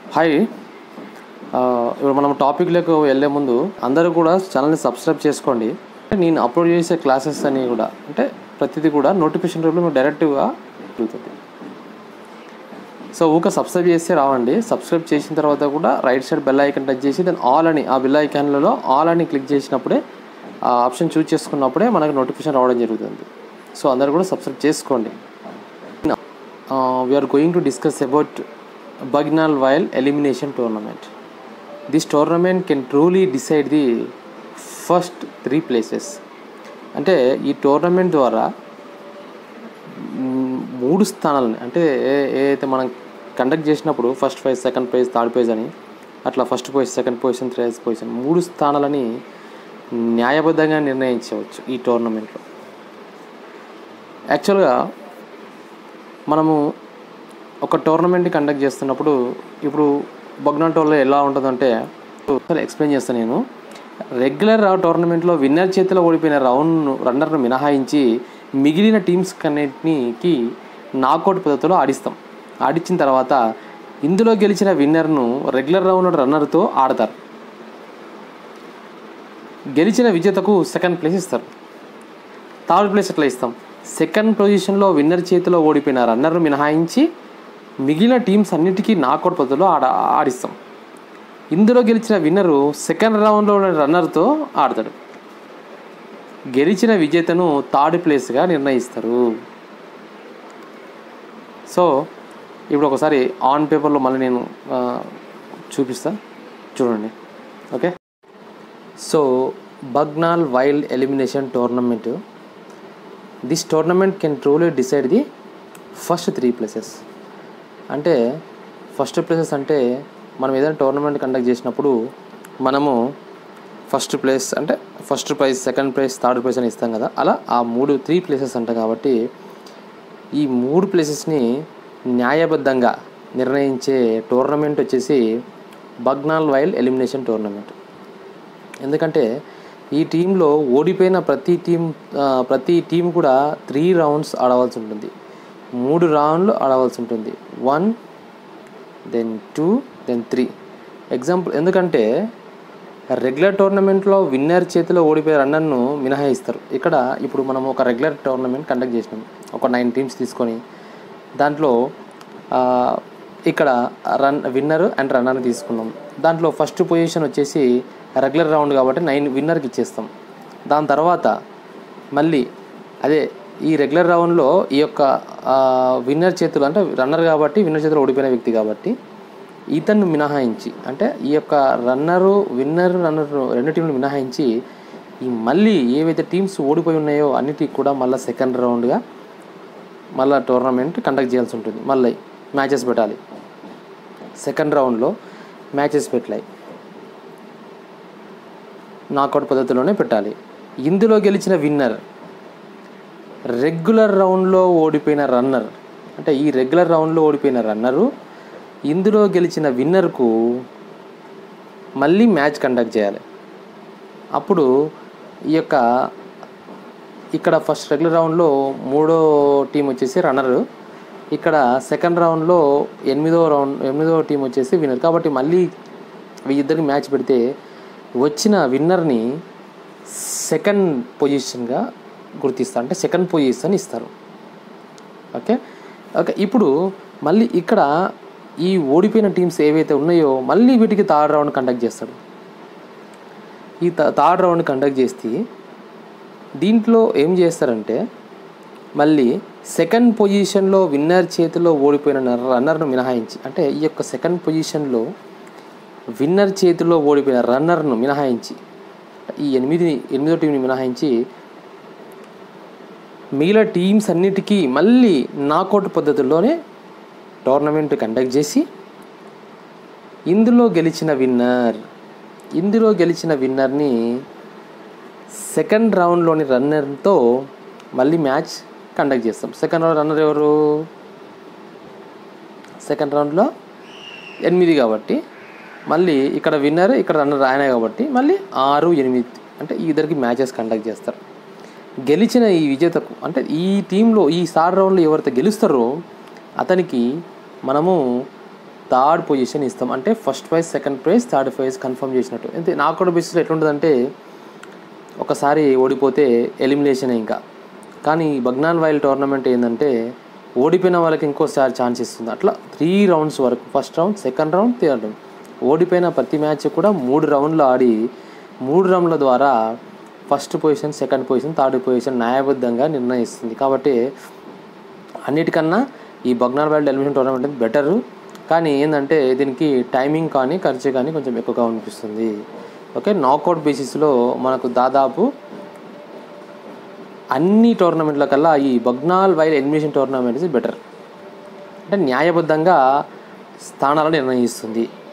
hi ఆ, ఇప్పుడు మనం టాపిక్లోకి వెళ్ళే ముందు అందరూ కూడా ఛానల్ని సబ్స్క్రైబ్ చేసుకోండి నేను అప్లోడ్ చేసే క్లాసెస్ అని కూడా అంటే ప్రతిదీ కూడా నోటిఫికేషన్ రూపంలో మీకు డైరెక్ట్గా జరుగుతుంది సో ఊక సబ్స్క్రైబ్ చేస్తే రావండి సబ్స్క్రైబ్ చేసిన తర్వాత కూడా right side bell icon touch చేసి దాని ఆల్ అని ఆ బెల్ ఐకాన్లలో ఆల్ అని క్లిక్ చేసినప్పుడే ఆ ఆప్షన్ చూస్ చేసుకున్నప్పుడే మనకు నోటిఫికేషన్ రావడం జరుగుతుంది సో అందరూ కూడా సబ్స్క్రైబ్ చేసుకోండి we're going to discuss about Bagnall wild elimination tournament this tournament can truly decide the first three places అంటే ఈ టోర్నమెంట్ ద్వారా మ్, మూడు స్థానాలని అంటే ఏ- ఏదైతే మనం కండక్ట్ చేసినప్పుడు first prize second prize third prize అని అట్లా first position second position third position మూడు స్థానాలని న్యాయబద్ధంగా నిర్ణయించవచ్చు ఈ టోర్నమెంట్లో యాక్చువల్గా మనము ఒక టోర్నమెంట్ కండక్ట్ చేస్తున్నప్పుడు ఇప్పుడు బగ్నాల్ టోర్లో ఎలా ఉంటుందంటే ఒకసారి ఎక్స్ప్లెయిన్ చేస్తాను నేను రెగ్యులర్ టోర్నమెంట్లో విన్నర్ చేతిలో ఓడిపోయిన రౌండ్ రన్నర్ను మినహాయించి మిగిలిన టీమ్స్ కన్నిటికి నాకౌట్ పద్ధతిలో ఆడిస్తాం ఆడించిన తర్వాత ఇందులో గెలిచిన విన్నర్ను రెగ్యులర్ రౌండ్ రన్నర్తో ఆడతారు గెలిచిన విజేతకు సెకండ్ ప్లేస్ ఇస్తారు థర్డ్ ప్లేస్ ఎట్లా ఇస్తాం సెకండ్ పొజిషన్లో విన్నర్ చేతిలో ఓడిపోయిన రన్నర్ను మినహాయించి మిగిలిన టీమ్స్ అన్నిటికీ నాకౌట్ పద్ధతిలో ఆడ ఆడిస్తాం ఇందులో గెలిచిన విన్నరు సెకండ్ రౌండ్లో ఉన్న రన్నర్తో ఆడతాడు గెలిచిన విజేతను థర్డ్ ప్లేస్గా నిర్ణయిస్తారు సో ఇప్పుడు ఒకసారి ఆన్ పేపర్లో మళ్ళీ నేను ఆ, చూపిస్తా చూడండి okay so Bagnall wild elimination tournament this tournament can truly decide the first three places అంటే ఫస్ట్ ప్లేసెస్ అంటే మనం ఏదైనా టోర్నమెంట్ కండక్ట్ చేసినప్పుడు మనము ఫస్ట్ ప్లేస్ అంటే first prize second prize third prize అని ఇస్తాం కదా అలా ఆ మూడు త్రీ ప్లేసెస్ అంట కాబట్టి ఈ మూడు ప్లేసెస్ని న్యాయబద్ధంగా నిర్ణయించే టోర్నమెంట్ వచ్చేసి బగ్నాల్ వైల్డ్ ఎలిమినేషన్ టోర్నమెంట్ ఎందుకంటే ఈ టీంలో ఓడిపోయిన ప్రతి టీం ఆ, ప్రతి టీం కూడా త్రీ రౌండ్స్ ఆడవలసి ఉంటుంది మూడు రౌండ్లు ఆడవలసి ఉంటుంది one then two then three example ఎందుకంటే రెగ్యులర్ టోర్నమెంట్లో విన్నర్ చేతిలో ఓడిపోయే రన్నర్ను మినహాయిస్తారు ఇక్కడ ఇప్పుడు మనం ఒక రెగ్యులర్ టోర్నమెంట్ కండక్ట్ చేసినాం ఒక నైన్ టీమ్స్ తీసుకొని దాంట్లో ఆ, ఇక్కడ రన్ విన్నర్ అండ్ రన్నర్ని తీసుకున్నాం దాంట్లో ఫస్ట్ పొజిషన్ వచ్చేసి రెగ్యులర్ రౌండ్ కాబట్టి నైన్ విన్నర్కి ఇచ్చేస్తాం దాని తర్వాత మళ్ళీ అదే ఈ రెగ్యులర్ రౌండ్లో ఈ యొక్క విన్నర్ చేతులు అంటే రన్నర్ కాబట్టి విన్నర్ చేతిలో ఓడిపోయిన వ్యక్తి కాబట్టి ఇతన్ని మినహాయించి అంటే ఈ యొక్క రన్నరు విన్నర్ రన్నర్ రెండు టీంలు మినహాయించి ఈ మళ్ళీ ఏవైతే టీమ్స్ ఓడిపోయి ఉన్నాయో అన్నిటికి కూడా మళ్ళీ సెకండ్ రౌండ్గా మళ్ళీ టోర్నమెంట్ కండక్ట్ చేయాల్సి ఉంటుంది మళ్ళీ మ్యాచెస్ పెట్టాలి సెకండ్ రౌండ్లో మ్యాచెస్ పెట్టాలి నాకౌట్ పద్ధతిలోనే పెట్టాలి ఇందులో గెలిచిన విన్నర్ రెగ్యులర్ రౌండ్లో ఓడిపోయిన రన్నర్ అంటే ఈ రెగ్యులర్ రౌండ్లో ఓడిపోయిన రన్నరు ఇందులో గెలిచిన విన్నర్కు మళ్ళీ మ్యాచ్ కండక్ట్ చేయాలి అప్పుడు ఈ యొక్క ఇక్కడ ఫస్ట్ రెగ్యులర్ రౌండ్లో మూడో టీం వచ్చేసి రన్నర్ ఇక్కడ సెకండ్ రౌండ్లో ఎనిమిదో రౌండ్ ఎనిమిదో టీం వచ్చేసి విన్నర్ కాబట్టి మళ్ళీ వీళ్ళిద్దరికి మ్యాచ్ పెడితే వచ్చిన విన్నర్ని సెకండ్ పొజిషన్గా గుర్తిస్తారు అంటే సెకండ్ పొజిషన్ ఇస్తారు ఓకే ఓకే ఇప్పుడు మళ్ళీ ఇక్కడ ఈ ఓడిపోయిన టీమ్స్ ఏవైతే ఉన్నాయో మళ్ళీ వీటికి థర్డ్ రౌండ్ కండక్ట్ చేస్తాడు ఈ థ- థర్డ్ రౌండ్ కండక్ట్ చేస్తే దీంట్లో ఏం చేస్తారంటే మళ్ళీ సెకండ్ పొజిషన్లో విన్నర్ చేతిలో ఓడిపోయిన నర్- రన్నర్ను మినహాయించి అంటే ఈ యొక్క సెకండ్ పొజిషన్లో విన్నర్ చేతిలో ఓడిపోయిన రన్నర్ను మినహాయించి ఈ ఎనిమిది ఎనిమిదో టీంని మినహాయించి మిగిలిన టీమ్స్ అన్నిటికీ మళ్ళీ నాకౌట్ పద్ధతుల్లోనే టోర్నమెంట్ కండక్ట్ చేసి ఇందులో గెలిచిన విన్నర్ ఇందులో గెలిచిన విన్నర్ని సెకండ్ రౌండ్లోని రన్నర్తో మళ్ళీ మ్యాచ్ కండక్ట్ చేస్తాం సెకండ్ రౌండ్ రన్నర్ ఎవరు సెకండ్ రౌండ్లో ఎనిమిది కాబట్టి మళ్ళీ ఇక్కడ విన్నర్ ఇక్కడ రన్నర్ ఆయనే కాబట్టి మళ్ళీ ఆరు ఎనిమిది అంటే ఈ ఇద్దరికి మ్యాచెస్ కండక్ట్ చేస్తారు గెలిచిన ఈ విజేతకు అంటే ఈ టీంలో ఈ థర్డ్ రౌండ్లో ఎవరైతే గెలుస్తారో అతనికి మనము థర్డ్ పొజిషన్ ఇస్తాం అంటే first prize second prize third prize confirm చేసినట్టు అంతే నాకౌట్ బేసిస్లో ఎట్లుంటుందంటే ఒకసారి ఓడిపోతే ఎలిమినేషన్ ఇంకా కానీ బగ్నాల్ వైల్ టోర్నమెంట్ ఏంటంటే ఓడిపోయిన వాళ్ళకి ఇంకోసారి ఛాన్స్ ఇస్తుంది అట్లా త్రీ రౌండ్స్ వరకు first round second round third round ఓడిపోయిన ప్రతి మ్యాచ్ కూడా మూడు రౌండ్లు ఆడి మూడు రౌండ్ల ద్వారా first position second position third position న్యాయబద్ధంగా నిర్ణయిస్తుంది కాబట్టి అన్నిటికన్నా ఈ బగ్నార్ వైల్డ్ ఎలిమినేషన్ టోర్నమెంట్ అనేది బెటరు కానీ ఏంటంటే దీనికి టైమింగ్ కానీ ఖర్చు కానీ కొంచెం ఎక్కువగా అనిపిస్తుంది ఓకే నాకౌట్ బేసిస్లో మనకు దాదాపు అన్ని టోర్నమెంట్ల కల్లా ఈ Bagnall wild elimination tournament is better అంటే న్యాయబద్ధంగా స్థానాలను నిర్ణయిస్తుంది